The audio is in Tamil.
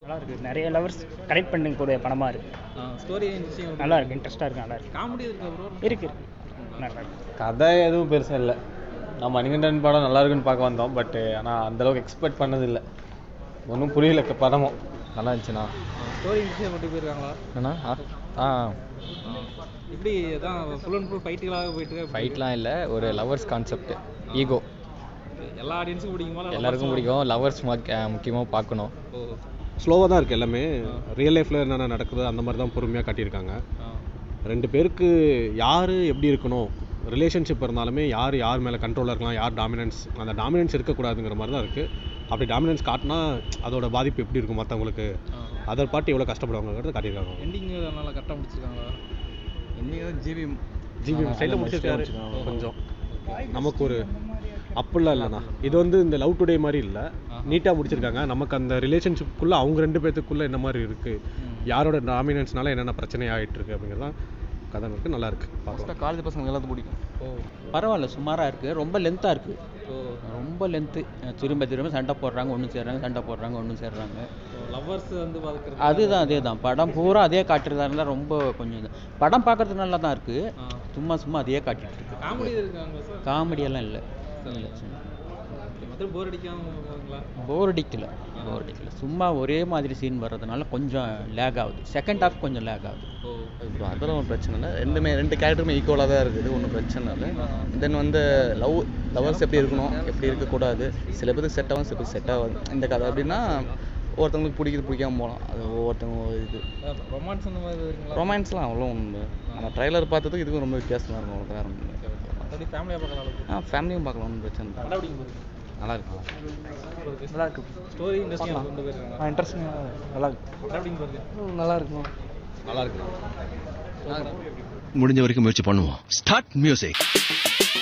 நல்லா இருக்கு நிறைய லவர்ஸ் கனெக்ட் பண்ணக்கூடிய படமாக இருக்கு ஸ்டோரி விஷயம் நல்லா இருக்கு இன்ட்ரெஸ்டாக இருக்கு நல்லா இருக்கு காமெடி இருக்கா ப்ரோ இருக்கு இருக்கு நல்லா இருக்கு கதை எதுவும் பெருசாக இல்லை நான் மணிகண்டன் படம் நல்லா இருக்குன்னு பார்க்க வந்தோம் பட் ஆனால் அந்தளவுக்கு எக்ஸ்பெக்ட் பண்ணதில்லை ஒன்றும் புரியல க- படமும் நல்லா இருந்துச்சுண்ணா ஸ்டோரி விஷயம் கொண்டு போயிருக்காங்களா என்னண்ணா ஆ இப்படி தான் ஃபுல் அண்ட் ஃபுல் ஃபைட்டுகளாக போயிட்டு இருக்கு. ஃபைட்லாம் இல்லை ஒரு லவர்ஸ் கான்செப்ட் ஈகோ எல்லா ஆடியன்ஸுக்கும் பிடிக்குமா இல்ல எல்லாருக்கும் lovers பிடிக்கும் லவர்ஸ் முக்கியமாக பார்க்கணும் ஓ ஸ்லோவாக தான் இருக்குது எல்லாமே ரியல் லைஃப்பில் என்னென்ன நடக்குது அந்த மாதிரி தான் பொறுமையாக காட்டியிருக்காங்க ஆ. ரெண்டு பேருக்கு யார் எப்படி இருக்கணும் ரிலேஷன்ஷிப் இருந்தாலுமே யார் யார் மேலே கண்ட்ரோலாக இருக்கலாம் யார் டாமினன்ஸ் அந்த டாமினன்ஸ் இருக்கக்கூடாதுங்கிற மாதிரி தான் இருக்குது அப்படி டாமினன்ஸ் காட்டினா அதோட பாதிப்பு எப்படி இருக்கும் மற்றவங்களுக்கு அதர் பார்ட்டி எவ்வளோ கஷ்டப்படுவாங்கிறத காட்டியிருக்காங்க எண்டிங் நல்லா கரெக்டாக முடிச்சிருக்காங்களா இன்னைக்கு ஜிபி ஜிபி சைடில் முடிச்சிருக்காரு கொஞ்சம் நமக்கு ஒரு அப்படிலாம் இல்லைண்ணா இது வந்து இந்த லவ் டுடே மாதிரி இல்லை நீட்டாக முடிச்சிருக்காங்க நமக்கு அந்த ரிலேஷன்ஷிப்புக்குள்ளே அவங்க ரெண்டு பேத்துக்குள்ளே என்ன மாதிரி இருக்குது யாரோட டாமினன்ஸ்னால என்னென்ன பிரச்சனை ஆகிட்டு இருக்கு அப்படிங்கிறது தான் கதை இருக்குது நல்லா இருக்கு பார்க்கலாம் காலேஜ் பசங்க எல்லாத்துக்கும் பிடிக்கும் ஓ பரவாயில்ல சுமாராக இருக்குது ரொம்ப லென்த்தாக இருக்குது ஓ ரொம்ப லென்த்து திரும்ப திரும்ப சண்டை போடுறாங்க ஒன்று சேர்றாங்க சண்டை போடுறாங்க ஒன்று சேர்றாங்க லவ்வர்ஸ் வந்து பார்க்குறது அதுதான் அதே தான் படம் பூரா அதே காட்டுறதா இருந்தால் ரொம்ப கொஞ்சம் இது படம் பார்க்கறதுக்கு நல்லா தான் இருக்குது சும்மா சும்மா அதே காட்டிட்டு இருக்கு காமெடி இருக்காங்க சார் காமெடியெல்லாம் இல்லை மற்ற போர் அடிக்காம இருக்காங்களா போர் அடிக்கல போர் அடிக்கல சும்மா ஒரே மாதிரி சீன் வர்றதுனால கொஞ்சம் லேக் ஆகுது செகண்ட் ஹாஃப் கொஞ்சம் லேக் ஆகுது ஓ இப்போ அதெல்லாம் ஒன்றும் பிரச்சனை இல்லை ரெண்டுமே ரெண்டு கேரக்டருமே ஈக்குவலாக தான் இருக்குது ஒன்றும் பிரச்சனை இல்லை தென் வந்து லவ் லவர்ஸ் எப்படி இருக்கணும் எப்படி இருக்கக்கூடாது சில பேருக்கு செட் ஆகும் சில பேருக்கு செட் ஆகாது இந்த கதை எப்படின்னா ஒருத்தவங்களுக்கு பிடிக்குது பிடிக்காம போகலாம் அது ஒவ்வொருத்தவங்க ஒரு இது ரொமான்ஸ் அந்த மாதிரி இருக்குங்களா ரொமான்ஸ்லாம் அவ்வளோ ஒன்று நம்ம ட்ரைலர் பார்த்ததுக்கு இதுக்கும் ரொம்ப வித்தியாசமாக இருக்கும் அவ்வளோ வேறு ஒன்றும் இல்லை. மற்றபடி ஃபேமிலியாக பார்க்கலாம் அளவுக்கு ஆ ஃபேமிலியும் பார்க்கலாம் ஒன்றும் பிரச்சனை இல்லை படம் அப்படிங்க போகுது நல்லா இருக்கும் நல்லா இருக்கு ஸ்டோரி இண்டஸ்ட்ரி கொண்டு போயிருக்காங்க இன்ட்ரெஸ்டிங் நல்லா இருக்கு படம் அப்படிங்க போகுது நல்லா இருக்கும் நல்லா இருக்கு முடிஞ்ச வரைக்கும் முயற்சி பண்ணுவோம் ஸ்டார்ட் மியூசிக்